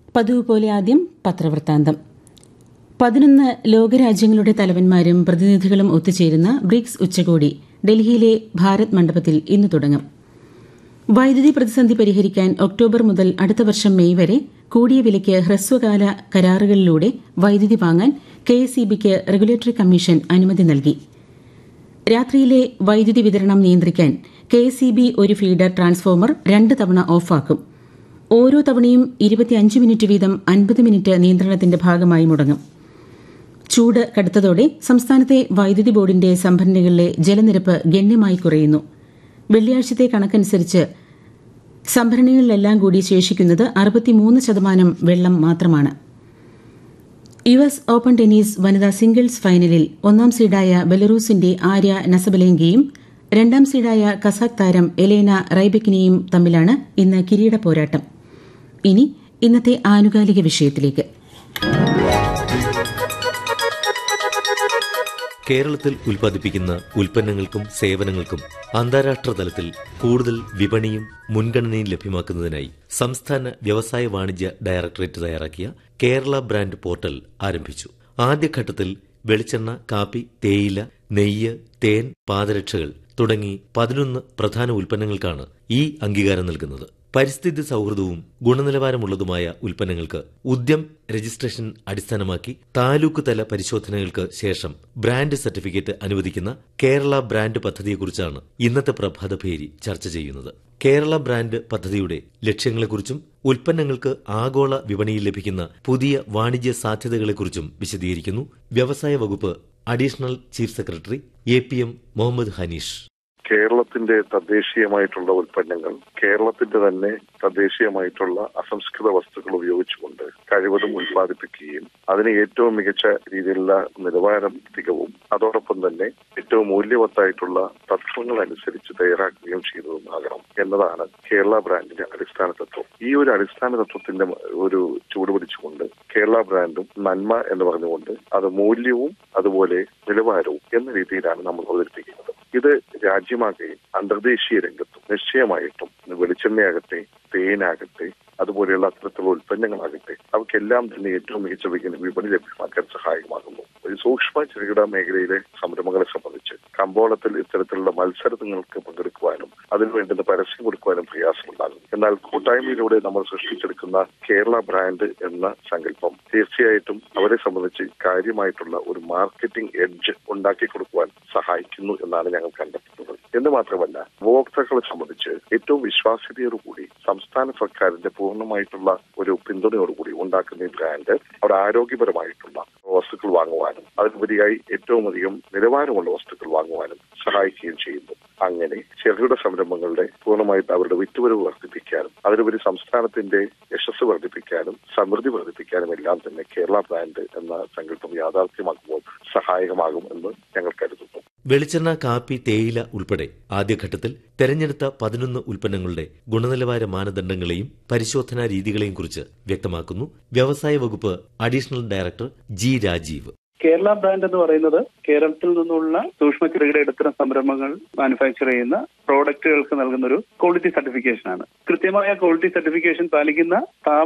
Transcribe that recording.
പതിവ് പോലെ ആദ്യം പത്രവൃത്താന്തം പതിനൊന്ന് ലോകരാജ്യങ്ങളുടെ തലവന്മാരും പ്രതിനിധികളും ഒത്തുചേരുന്ന ബ്രിക്സ് ഉച്ചകോടി ഡൽഹിയിലെ ഭാരത് മണ്ഡപത്തിൽ ഇന്ന് തുടങ്ങും വൈദ്യുതി പ്രതിസന്ധി പരിഹരിക്കാൻ ഒക്ടോബർ മുതൽ അടുത്ത വർഷം മെയ് വരെ കൂടിയ വിലയ്ക്ക് ഹ്രസ്വകാല കരാറുകളിലൂടെ വൈദ്യുതി വാങ്ങാൻ കെ എസ് ഇ ബിക്ക് റെഗുലേറ്ററി കമ്മീഷൻ അനുമതി നൽകി രാത്രിയിലെ വൈദ്യുതി വിതരണം നിയന്ത്രിക്കാൻ കെ എസ് ഇ ബി ഒരു ഫീഡർ ട്രാൻസ്ഫോമർ രണ്ട് തവണ ഓഫാക്കും ഓരോ തവണയും ഇരുപത്തിയഞ്ച് മിനിറ്റ് വീതം അൻപത് മിനിറ്റ് നിയന്ത്രണത്തിന്റെ ഭാഗമായി മുടങ്ങും ചൂട് കടുത്തതോടെ സംസ്ഥാനത്തെ വൈദ്യുതി ബോർഡിന്റെ സംഭരണികളിലെ ജലനിരപ്പ് ഗണ്യമായി കുറയുന്നു വെള്ളിയാഴ്ചത്തെ കണക്കനുസരിച്ച് സംഭരണികളിലെല്ലാം കൂടി ശേഷിക്കുന്നത് അറുപത്തിമൂന്ന് ശതമാനം വെള്ളം മാത്രമാണ് യു എസ് ഓപ്പൺ ടെന്നീസ് വനിതാ സിംഗിൾസ് ഫൈനലിൽ ഒന്നാം സീഡായ ബെലറൂസിന്റെ ആര്യ നസബലെങ്കയും രണ്ടാം സീഡായ കസാഖ് താരം എലേന റൈബെക്കിനെയും തമ്മിലാണ് ഇന്ന് കിരീട പോരാട്ടം ഇനി ഇന്നത്തെ ആനുകാലിക വിഷയത്തിലേക്ക് കേരളത്തിൽ ഉൽപ്പാദിപ്പിക്കുന്ന ഉൽപ്പന്നങ്ങൾക്കും സേവനങ്ങൾക്കും അന്താരാഷ്ട്ര തലത്തിൽ കൂടുതൽ വിപണിയും മുൻഗണനയും ലഭ്യമാക്കുന്നതിനായി സംസ്ഥാന വ്യവസായ വാണിജ്യ ഡയറക്ടറേറ്റ് തയ്യാറാക്കിയ കേരള ബ്രാൻഡ് പോർട്ടൽ ആരംഭിച്ചു ആദ്യഘട്ടത്തിൽ വെളിച്ചെണ്ണ കാപ്പി തേയില നെയ്യ് തേൻ പാദരക്ഷകൾ തുടങ്ങി പതിനൊന്ന് പ്രധാന ഉൽപ്പന്നങ്ങൾക്കാണ് ഈ അംഗീകാരം നൽകുന്നത് പരിസ്ഥിതി സൗഹൃദവും ഗുണനിലവാരമുള്ളതുമായ ഉൽപ്പന്നങ്ങൾക്ക് ഉദ്യം രജിസ്ട്രേഷൻ അടിസ്ഥാനമാക്കി താലൂക്ക് തല പരിശോധനകൾക്ക് ശേഷം ബ്രാൻഡ് സർട്ടിഫിക്കറ്റ് അനുവദിക്കുന്ന കേരള ബ്രാൻഡ് പദ്ധതിയെക്കുറിച്ചാണ് ഇന്നത്തെ പ്രഭാതഭേരി ചർച്ച ചെയ്യുന്നത് കേരള ബ്രാൻഡ് പദ്ധതിയുടെ ലക്ഷ്യങ്ങളെക്കുറിച്ചും ഉൽപ്പന്നങ്ങൾക്ക് ആഗോള വിപണിയിൽ ലഭിക്കുന്ന പുതിയ വാണിജ്യ സാധ്യതകളെക്കുറിച്ചും വിശദീകരിക്കുന്നു വ്യവസായ വകുപ്പ് additional chief secretary A P M Muhammad Hanish കേരളത്തിന്റെ തദ്ദേശീയമായിട്ടുള്ള ഉൽപ്പന്നങ്ങൾ കേരളത്തിന്റെ തന്നെ തദ്ദേശീയമായിട്ടുള്ള അസംസ്കൃത വസ്തുക്കൾ ഉപയോഗിച്ചുകൊണ്ട് കഴിവതും ഉൽപ്പാദിപ്പിക്കുകയും അതിന് ഏറ്റവും മികച്ച രീതിയിലുള്ള നിലവാരം തികവും അതോടൊപ്പം തന്നെ ഏറ്റവും മൂല്യവത്തായിട്ടുള്ള തത്വങ്ങൾ അനുസരിച്ച് തയ്യാറാക്കുകയും ചെയ്തതുമാകണം എന്നതാണ് കേരള ബ്രാൻഡിന്റെ അടിസ്ഥാന തത്വം ഈ ഒരു അടിസ്ഥാന തത്വത്തിന്റെ ഒരു ചൂട് പിടിച്ചുകൊണ്ട് കേരള ബ്രാൻഡും നന്മ എന്ന് പറഞ്ഞുകൊണ്ട് അത് മൂല്യവും അതുപോലെ നിലവാരവും എന്ന രീതിയിലാണ് നമ്മൾ അവതരിപ്പിക്കുന്നത് ഇത് രാജ്യമാകെയും അന്തർദേശീയ രംഗത്തും നിശ്ചയമായിട്ടും വെളിച്ചെണ്ണയാകട്ടെ തേനാകട്ടെ അതുപോലെയുള്ള അത്തരത്തിലുള്ള ഉൽപ്പന്നങ്ങളാകട്ടെ അവയ്ക്കെല്ലാം തന്നെ ഏറ്റവും മികച്ച വിപണി ലഭ്യമാക്കാൻ സഹായകമാകുന്നു ഒരു സൂക്ഷ്മ ചെറുകിട മേഖലയിലെ സംരംഭങ്ങളെ സംബന്ധിച്ച് കമ്പോളത്തിൽ ഇത്തരത്തിലുള്ള മത്സരങ്ങൾക്ക് പങ്കെടുക്കുവാനും അതിനു വേണ്ടുന്ന പരസ്യം കൊടുക്കുവാനും പ്രയാസമുണ്ടാകും എന്നാൽ കൂട്ടായ്മയിലൂടെ നമ്മൾ സൃഷ്ടിച്ചെടുക്കുന്ന കേരള ബ്രാൻഡ് എന്ന സങ്കല്പം തീർച്ചയായിട്ടും അവരെ സംബന്ധിച്ച് കാര്യമായിട്ടുള്ള ഒരു മാർക്കറ്റിംഗ് എഡ്ജ് ഉണ്ടാക്കി കൊടുക്കുവാൻ സഹായിക്കുന്നു എന്നാണ് ഞങ്ങൾ കണ്ടെത്തുന്നത് എന്ന് മാത്രമല്ല ഉപഭോക്താക്കളെ സംബന്ധിച്ച് ഏറ്റവും വിശ്വാസ്യതയോടുകൂടി സംസ്ഥാന സർക്കാരിന്റെ പൂർണ്ണമായിട്ടുള്ള ഒരു പിന്തുണയോടുകൂടി ഉണ്ടാക്കുന്ന ഈ ബ്രാൻഡ് അവിടെ ആരോഗ്യപരമായിട്ടുള്ള വസ്തുക്കൾ വാങ്ങുവാനും അതിനുപരിയായി ഏറ്റവും അധികം നിലവാരമുള്ള വസ്തുക്കൾ വാങ്ങുവാനും സഹായിക്കുകയും ചെയ്യുന്നു അങ്ങനെ ചെറുകിട സംരംഭങ്ങളുടെ പൂർണ്ണമായിട്ട് അവരുടെ വിറ്റുവരവ് വർദ്ധിപ്പിക്കാനും അതിനുപരി സംസ്ഥാനത്തിന്റെ യശസ് വർദ്ധിപ്പിക്കാനും സമൃദ്ധി വർദ്ധിപ്പിക്കാനും എല്ലാം തന്നെ കേരള ബ്രാൻഡ് എന്ന സങ്കല്പം യാഥാർത്ഥ്യമാക്കുമ്പോൾ സഹായകമാകും എന്ന് ഞങ്ങൾ കരുതുന്നു വെളിച്ചെണ്ണ കാപ്പി തേയില ഉൾപ്പെടെ ആദ്യഘട്ടത്തിൽ തെരഞ്ഞെടുത്ത പതിനൊന്ന് ഉൽപ്പന്നങ്ങളുടെ ഗുണനിലവാര മാനദണ്ഡങ്ങളെയും പരിശോധനാ രീതികളെയും കുറിച്ച് വ്യക്തമാക്കുന്നു വ്യവസായ വകുപ്പ് additional director G Rajeev Kerala brand എന്ന് പറയുന്നത് കേരളത്തിൽ നിന്നുള്ള സൂക്ഷ്മ ചെറുകിട ഇടത്തരം സംരംഭങ്ങൾ മാനുഫാക്ചർ ചെയ്യുന്ന പ്രോഡക്റ്റുകൾക്ക് നൽകുന്ന ഒരു ക്വാളിറ്റി സർട്ടിഫിക്കേഷൻ ആണ് കൃത്യമായ ക്വാളിറ്റി സർട്ടിഫിക്കേഷൻ പാലിക്കുന്ന